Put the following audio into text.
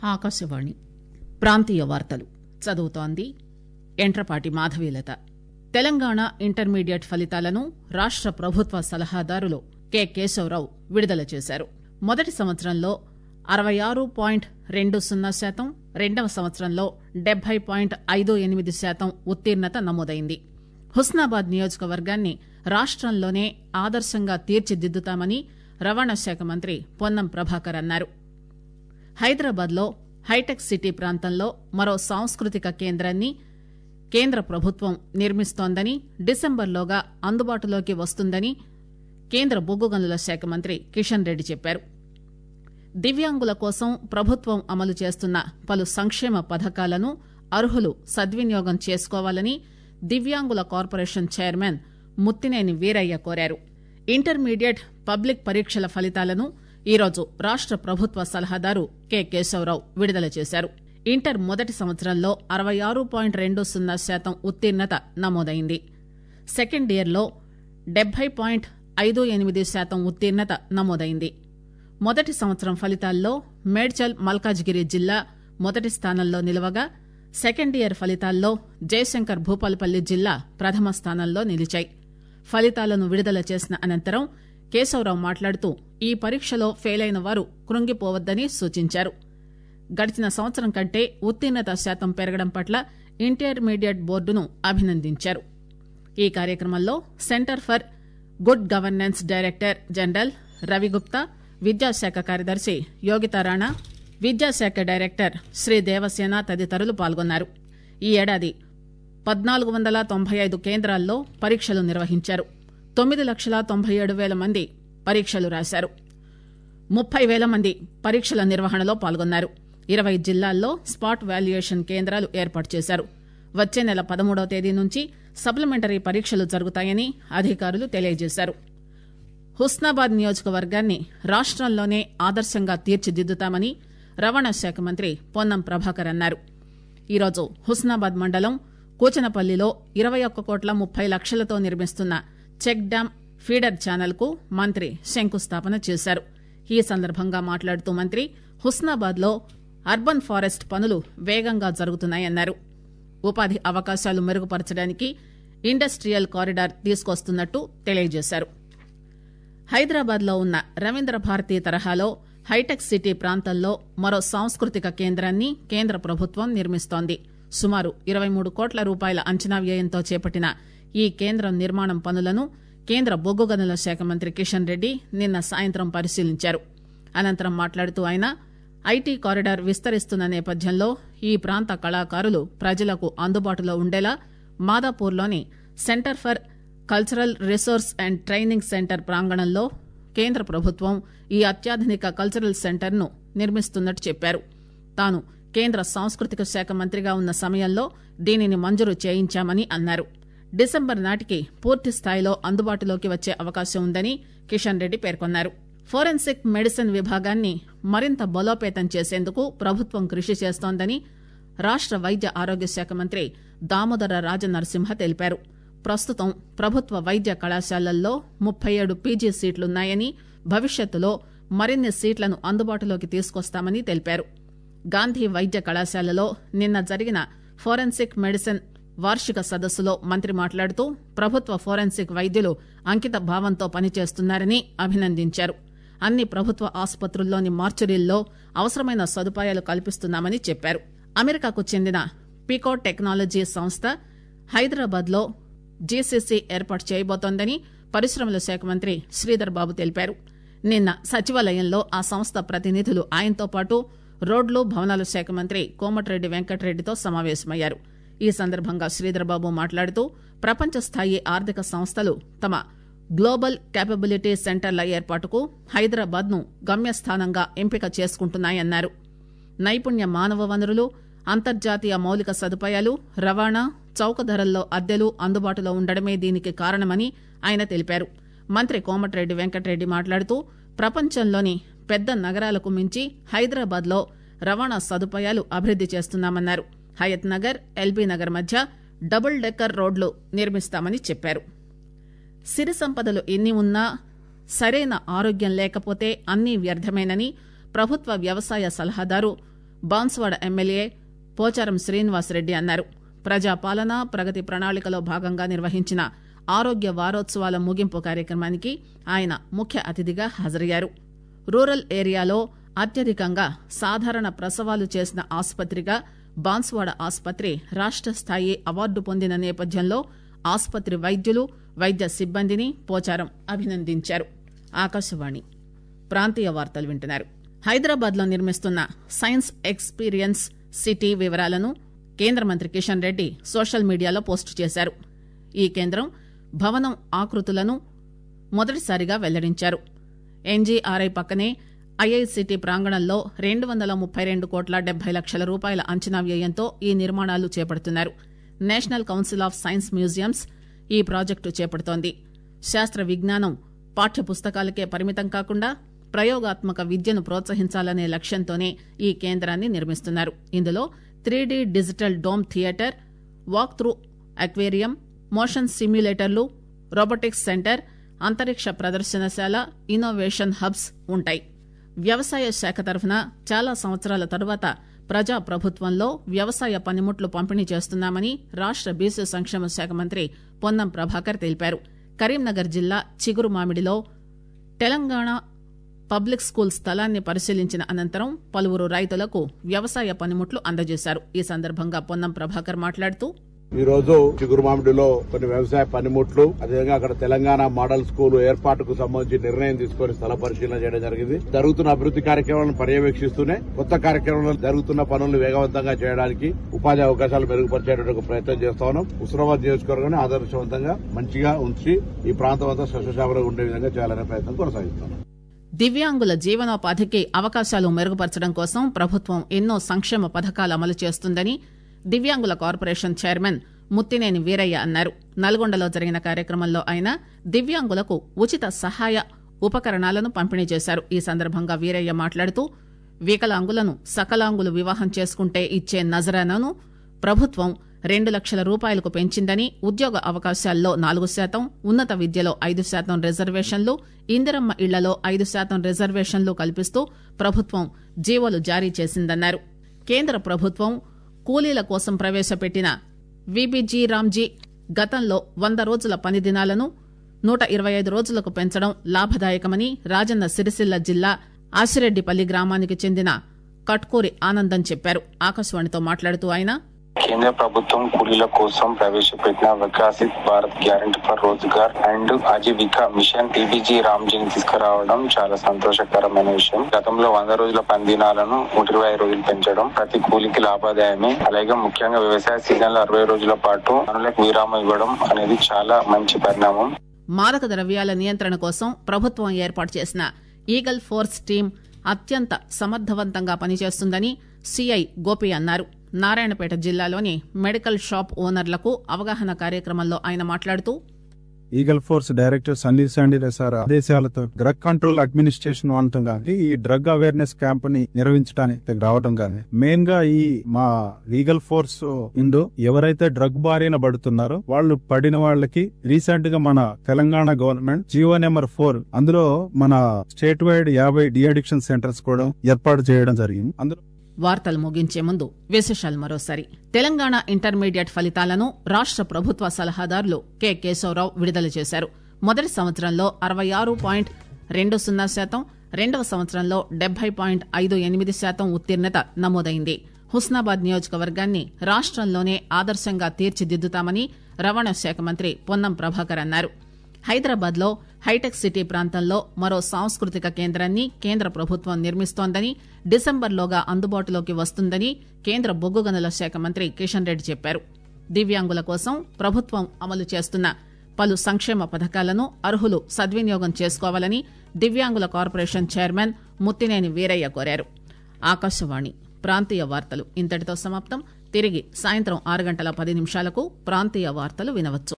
ఆకాశవాణి ప్రాంతీయ వార్తలు చదువుతోంది ఎంట్రపాటి మాధవీలత తెలంగాణ ఇంటర్మీడియట్ ఫలితాలను రాష్ట ప్రభుత్వ సలహాదారులు కె కేశవరావు విడుదల చేశారు మొదటి సంవత్సరంలో అరవై ఆరు పాయింట్ రెండు సున్నా శాతం రెండవ సంవత్సరంలో డెబ్బై పాయింట్ ఐదు ఎనిమిది శాతం ఉత్తీర్ణత నమోదైంది హుస్నాబాద్ నియోజకవర్గాన్ని రాష్టంలోనే ఆదర్శంగా తీర్చిదిద్దుతామని రవాణా శాఖ మంత్రి పొన్నం ప్రభాకర్ అన్నారు హైదరాబాద్ లో హైటెక్ సిటీ ప్రాంతంలో మరో సాంస్కృతిక కేంద్రాన్ని కేంద్ర ప్రభుత్వం నిర్మిస్తోందని డిసెంబర్లోగా అందుబాటులోకి వస్తుందని కేంద్ర బొగ్గు గనుల శాఖ మంత్రి కిషన్ రెడ్డి చెప్పారు దివ్యాంగుల కోసం ప్రభుత్వం అమలు చేస్తున్న పలు సంక్షేమ పథకాలను అర్హులు సద్వినియోగం చేసుకోవాలని దివ్యాంగుల కార్పొరేషన్ చైర్మన్ ముత్తినేని వీరయ్య కోరారు ఇంటర్మీడియట్ పబ్లిక్ పరీక్షల ఫలితాలను ఈరోజు రాష్ట ప్రభుత్వ సలహాదారు కె కేశవరావు విడుదల చేశారు ఇంటర్ మొదటి సంవత్సరంలో అరవై ఆరు పాయింట్ రెండు సున్నా శాతం ఉత్తీర్ణత నమోదైంది సెకండ్ ఇయర్లో డెబ్బై పాయింట్ ఐదు ఎనిమిది శాతం ఉత్తీర్ణత నమోదైంది మొదటి సంవత్సరం ఫలితాల్లో మేడ్చల్ మల్కాజ్గిరి జిల్లా మొదటి స్థానంలో నిలవగా సెకండ్ ఇయర్ ఫలితాల్లో జయశంకర్ భూపాలపల్లి జిల్లా ప్రథమ స్థానంలో నిలిచాయి ఫలితాలను విడుదల చేసిన అనంతరం కేశవరావు మాట్లాడుతూ ఈ పరీక్షలో ఫెయిలైన వారు కృంగిపోవద్దని సూచించారు గడిచిన సంవత్సరం కంటే ఉత్తీర్ణత శాతం పెరగడం పట్ల ఇంటర్మీడియట్ బోర్డును అభినందించారు ఈ కార్యక్రమంలో centre for good governance director general Ravi Gupta విద్యాశాఖ కార్యదర్శి యోగితారాణా విద్యాశాఖ డైరెక్టర్ శ్రీ దేవసేన తదితరులు పాల్గొన్నారు ఈ ఏడాది పద్నాలుగు వందల తొంభై ఐదు కేంద్రాల్లో పరీక్షలు నిర్వహించారు తొమ్మిది లక్షల తొంభై ఏడు పేల మంది పరీక్షలు రాశారు ముప్పై పేల మంది పరీక్షల నిర్వహణలో పాల్గొన్నారు ఇరవై జిల్లాల్లో స్పాట్ వాల్యుయేషన్ కేంద్రాలు ఏర్పాటు చేశారు వచ్చే నెల పదమూడవ తేదీ నుంచి సప్లిమెంటరీ పరీక్షలు జరుగుతాయని అధికారులు తెలియజేశారు హుస్నాబాద్ నియోజకవర్గాన్ని రాష్టంలోనే ఆదర్శంగా తీర్చిదిద్దుతామని రవాణా శాఖ మంత్రి పొన్నం ప్రభాకర్ అన్నారు ఈరోజు హుస్నాబాద్ మండలం కూచనపల్లిలో ఇరవై ఒక్క కోట్ల ముప్పై లక్షలతో నిర్మిస్తున్న చెక్ డ్యాం ఫీడర్ ఛానల్ కు మంత్రి శంకుస్థాపన చేశారు ఈ సందర్భంగా మాట్లాడుతూ మంత్రి హుస్నాబాద్ లో అర్బన్ ఫారెస్ట్ పనులు వేగంగా జరుగుతున్నాయన్నారు ఉపాధి అవకాశాలు మెరుగుపరచడానికి ఇండస్ట్రియల్ కారిడార్ తీసుకొస్తున్నట్టు తెలియజేశారు హైదరాబాద్ లో ఉన్న రవీంద్ర భారతి తరహాలో హైటెక్ సిటీ ప్రాంతంలో మరో సాంస్కృతిక కేంద్రాన్ని కేంద్ర ప్రభుత్వం నిర్మిస్తోంది సుమారు ఇరవై మూడు కోట్ల రూపాయల అంచనా వ్యయంతో చేపట్టిన ఈ కేంద్రం నిర్మాణం పనులను కేంద్ర బొగ్గు గనుల శాఖ మంత్రి కిషన్ రెడ్డి నిన్న సాయంత్రం పరిశీలించారు అనంతరం మాట్లాడుతూ ఆయన ఐటీ కారిడార్ విస్తరిస్తున్న నేపథ్యంలో ఈ ప్రాంత కళాకారులు ప్రజలకు అందుబాటులో ఉండేలా మాదాపూర్లోని centre for cultural resource and training centre ప్రాంగణంలో కేంద్ర ప్రభుత్వం ఈ అత్యాధునిక కల్చరల్ సెంటర్ను నిర్మిస్తున్నట్టు చెప్పారు తాను కేంద్ర సాంస్కృతిక శాఖ మంత్రిగా ఉన్న సమయంలో దీనిని మంజూరు చేయించామని అన్నారు డిసెంబర్ నాటికి పూర్తి స్థాయిలో అందుబాటులోకి వచ్చే అవకాశం ఉందని కిషన్ రెడ్డి పేర్కొన్నారు ఫోరెన్సిక్ మెడిసిన్ విభాగాన్ని మరింత బలోపేతం చేసేందుకు ప్రభుత్వం కృషి చేస్తోందని రాష్ట వైద్య ఆరోగ్య శాఖ మంత్రి దామోదర రాజనరసింహ తెలిపారు ప్రస్తుతం ప్రభుత్వ వైద్య కళాశాలల్లో ముప్పై ఏడు పీజీ సీట్లున్నాయని భవిష్యత్తులో మరిన్ని సీట్లను అందుబాటులోకి తీసుకొస్తామని తెలిపారు గాంధీ వైద్య కళాశాలలో నిన్న జరిగిన ఫోరెన్సిక్ మెడిసిన్ వార్షిక సదస్సులో మంత్రి మాట్లాడుతూ ప్రభుత్వ ఫోరెన్సిక్ వైద్యులు అంకిత భావంతో పనిచేస్తున్నారని అభినందించారు అన్ని ప్రభుత్వ ఆసుపత్రుల్లోని మార్చురీల్లో అవసరమైన సదుపాయాలు కల్పిస్తున్నామని చెప్పారు అమెరికాకు చెందిన పికో టెక్నాలజీ సంస్థ హైదరాబాద్ లో జీసీసీ ఏర్పాటు చేయబోతోందని పరిశ్రమల శాఖ మంత్రి శ్రీధర్ బాబు తెలిపారు నిన్న సచివాలయంలో ఆ సంస్థ ప్రతినిధులు ఆయనతో పాటు రోడ్లు భవనాల శాఖ మంత్రి కోమటిరెడ్డి వెంకటరెడ్డితో సమావేశమయ్యారు ఈ సందర్భంగా శ్రీధర్ బాబు మాట్లాడుతూ ప్రపంచ స్థాయి ఆర్థిక సంస్థలు తమ గ్లోబల్ కేపబిలిటీ సెంటర్ల ఏర్పాటుకు హైదరాబాద్ ను గమ్యస్థానంగా ఎంపిక చేసుకుంటున్నాయన్నారు నైపుణ్య మానవ వనరులు అంతర్జాతీయ మౌలిక సదుపాయాలు రవాణా చౌక ధరల్లో అద్దెలు అందుబాటులో ఉండడమే దీనికి కారణమని ఆయన తెలిపారు మంత్రి కోమటిరెడ్డి వెంకటరెడ్డి మాట్లాడుతూ ప్రపంచంలోని పెద్ద నగరాలకు మించి హైదరాబాద్ లో రవాణా సదుపాయాలు అభివృద్ది చేస్తున్నామన్నారు హయత్ నగర్ ఎల్బీ నగర్ మధ్య డబుల్ డెక్కర్ రోడ్లు నిర్మిస్తామని చెప్పారు సిరి సంపదలు ఎన్ని ఉన్నా సరైన ఆరోగ్యం లేకపోతే అన్నీ వ్యర్థమేనని ప్రభుత్వ వ్యవసాయ సలహాదారు బాన్స్వాడ ఎమ్మెల్యే పోచారం శ్రీనివాసరెడ్డి అన్నారు ప్రజాపాలన ప్రగతి ప్రణాళికలో భాగంగా నిర్వహించిన ఆరోగ్య వారోత్సవాల ముగింపు కార్యక్రమానికి ఆయన ముఖ్య అతిథిగా హాజరయ్యారు రూరల్ ఏరియాలో అత్యధికంగా సాధారణ ప్రసవాలు చేసిన ఆసుపత్రిగా బాన్స్వాడ ఆసుపత్రి రాష్ట స్థాయి అవార్డు పొందిన నేపథ్యంలో ఆసుపత్రి వైద్యులు వైద్య సిబ్బందిని పోచారం అభినందించారు ఆకాశవాణి ప్రాంతీయ వార్తలు వింటున్నారు హైదరాబాద్ లో నిర్మిస్తున్న సైన్స్ ఎక్స్పీరియన్స్ సిటీ వివరాలను కేంద్ర మంత్రి కిషన్ రెడ్డి సోషల్ మీడియాలో పోస్టు చేశారు ఈ కేంద్రం భవనం ఆకృతులను మొదటిసారిగా వెల్లడించారు ఎన్జీఆర్ఐ పక్కనే ఐఐసిటి ప్రాంగణంలో రెండు వందల ముప్పై రెండు కోట్ల డెబ్బై లక్షల రూపాయల అంచనా వ్యయంతో ఈ నిర్మాణాలు చేపడుతున్నారు national council of science museums ఈ ప్రాజెక్టు చేపడుతోంది శాస్త్ర విజ్ఞానం పాఠ్య పుస్తకాలకే పరిమితం కాకుండా ప్రయోగాత్మక విద్యను ప్రోత్సహించాలనే లక్ష్యంతోనే ఈ కేంద్రాన్ని నిర్మిస్తున్నారు ఇందులో three digital dome theatre walk through aquarium motion సిమ్యులేటర్లు రోబోటిక్స్ సెంటర్ అంతరిక్ష ప్రదర్శనశాల ఇన్నోవేషన్ హబ్స్ ఉంటాయి వ్యవసాయ శాఖ తరఫున చాలా సంవత్సరాల తరువాత ప్రజా ప్రభుత్వంలో వ్యవసాయ పనిముట్లు పంపిణీ చేస్తున్నామని రాష్ట బీసీ సంక్షేమ శాఖ మంత్రి పొన్నం ప్రభాకర్ తెలిపారు కరీంనగర్ జిల్లా చిగురుమామిడిలో తెలంగాణ పబ్లిక్ స్కూల్ స్థలాన్ని పరిశీలించిన అనంతరం పలువురు రైతులకు వ్యవసాయ పనిముట్లు అందజేశారు ఈ సందర్భంగా పొన్నం ప్రభాకర్ మాట్లాడుతూ ఈ రోజు చిగురుమామిడిలో కొన్ని వ్యవసాయ పనిముట్లు అదేవిధంగా అక్కడ తెలంగాణ మోడల్ స్కూల్ ఏర్పాటుకు సంబంధించి నిర్ణయం తీసుకొని స్థల పరిశీలన చేయడం జరిగింది జరుగుతున్న అభివృద్ధి కార్యక్రమాలను పర్యవేక్షిస్తూనే కొత్త కార్యక్రమంలో జరుగుతున్న పనులు వేగవంతంగా చేయడానికి ఉపాధి అవకాశాలు మెరుగుపరిచేటువంటి ప్రయత్నం చేస్తా ఉన్నాం హుస్నాబాద్ నియోజకవర్గాన్ని ఆదర్శవంతంగా మంచిగా ఉంచి ఈ ప్రాంతం అంతా సస్యశామరంగా ఉండే విధంగా చేయాలనే ప్రయత్నం కొనసాగిస్తున్నాం దివ్యాంగుల జీవనోపాధికి అవకాశాలు మెరుగుపరచడం కోసం ప్రభుత్వం ఎన్నో సంక్షేమ పథకాలు అమలు చేస్తుందని దివ్యాంగుల కార్పొరేషన్ చైర్మన్ ముత్తినేని వీరయ్య అన్నారు నల్గొండలో జరిగిన కార్యక్రమంలో ఆయన దివ్యాంగులకు ఉచిత సహాయ ఉపకరణాలను పంపిణీ చేశారు ఈ సందర్భంగా వీరయ్య మాట్లాడుతూ వికలాంగులను సకలాంగులు వివాహం చేసుకుంటే ఇచ్చే నజరానాను ప్రభుత్వం రెండు లక్షల రూపాయలకు పెంచిందని ఉద్యోగ అవకాశాల్లో నాలుగు శాతం ఉన్నత విద్యలో ఐదు శాతం రిజర్వేషన్లు ఇందిరమ్మ ఇళ్లలో ఐదు శాతం రిజర్వేషన్లు కల్పిస్తూ ప్రభుత్వం జీవోలు జారీ చేసిందన్నారు కేంద్ర ప్రభుత్వం కూలీల కోసం ప్రవేశపెట్టిన విబిజీ రామ్జీ గతంలో వంద రోజుల పని దినాలను నూట ఇరవై ఐదు రోజులకు పెంచడం లాభదాయకమని రాజన్న సిరిసిల్ల జిల్లా ఆసిరెడ్డిపల్లి గ్రామానికి చెందిన కట్కూరి ఆనందం చెప్పారు ఆకాశవాణితో మాట్లాడుతూ ఆయన కేంద్ర ప్రభుత్వం కూలీల కోసం ప్రవేశపెట్టిన Viksit Bharat guarantee for Rozgar and Ajeevika mission టీబీజీ రామ్జీని తీసుకురావడం చాలా సంతోషకరమైన విషయం గతంలో వంద రోజుల పని దినాలను నూట ఇరవై ఐదు రోజులు పెంచడం ప్రతి కూలికి లాభదాయమే అలాగే ముఖ్యంగా వ్యవసాయ సీజన్ లో అరవై రోజుల పాటు పనులకు విరామం ఇవ్వడం అనేది చాలా మంచి పరిణామం మాదక ద్రవ్యాల నియంత్రణ కోసం ప్రభుత్వం ఏర్పాటు చేసిన ఈగల్ ఫోర్స్ టీం అత్యంత సమర్థవంతంగా పనిచేస్తుందని సిఐ గోపి అన్నారు నారాయణపేట జిల్లాలోని మెడికల్ షాప్ ఓనర్లకు అవగాహన కార్యక్రమంలో ఆయన మాట్లాడుతూ eagle force director Sandeep Shandilya sir ఆదేశాలతో డ్రగ్ కంట్రోల్ అడ్మినిస్ట్రేషన్ అనటం కానీ ఈ డ్రగ్ అవేర్నెస్ క్యాంప్ ని నిర్వహించడానికి రావడం కానీ మెయిన్ గా ఈ మా ఈగల్ ఫోర్స్ ఇందు ఎవరైతే డ్రగ్ బారిన పడుతున్నారో వాళ్ళు పడిన వాళ్ళకి రీసెంట్ గా మన Telangana government G O number four అందులో మన స్టేట్ వైడ్ యాభై డి అడిక్షన్ సెంటర్స్ కూడా ఏర్పాటు చేయడం జరిగింది అందులో వార్తలు ముగించే ముందు విశేషాలు మరోసారి తెలంగాణ ఇంటర్మీడియట్ ఫలితాలను రాష్ట ప్రభుత్వ సలహాదారులు కె కేశవరావు విడుదల చేశారు మొదటి సంవత్సరంలో అరవై ఆరు పాయింట్ రెండు సున్నా శాతం రెండవ సంవత్సరంలో డెబ్బై పాయింట్ ఐదు ఎనిమిది శాతం ఉత్తీర్ణత నమోదైంది హుస్నాబాద్ నియోజకవర్గాన్ని రాష్టంలోనే ఆదర్శంగా తీర్చిదిద్దుతామని రవాణా శాఖ మంత్రి పొన్నం ప్రభాకర్ అన్నారు హైదరాబాద్ లో హైటెక్ సిటీ ప్రాంతంలో మరో సాంస్కృతిక కేంద్రాన్ని కేంద్ర ప్రభుత్వం నిర్మిస్తోందని డిసెంబర్లోగా అందుబాటులోకి వస్తుందని కేంద్ర బొగ్గు గనుల శాఖ మంత్రి కిషన్ రెడ్డి చెప్పారు దివ్యాంగుల కోసం ప్రభుత్వం అమలు చేస్తున్న పలు సంక్షేమ పథకాలను అర్హులు సద్వినియోగం చేసుకోవాలని దివ్యాంగుల కార్పొరేషన్ చైర్మన్ ముత్తినేని వీరయ్య కోరారు ఆకాశవాణి ప్రాంతీయ వార్తలు ఇంతటితో సమాప్తం తిరిగి సాయంత్రం ఆరు గంటల పది నిమిషాలకు ప్రాంతీయ వార్తలు వినవచ్చు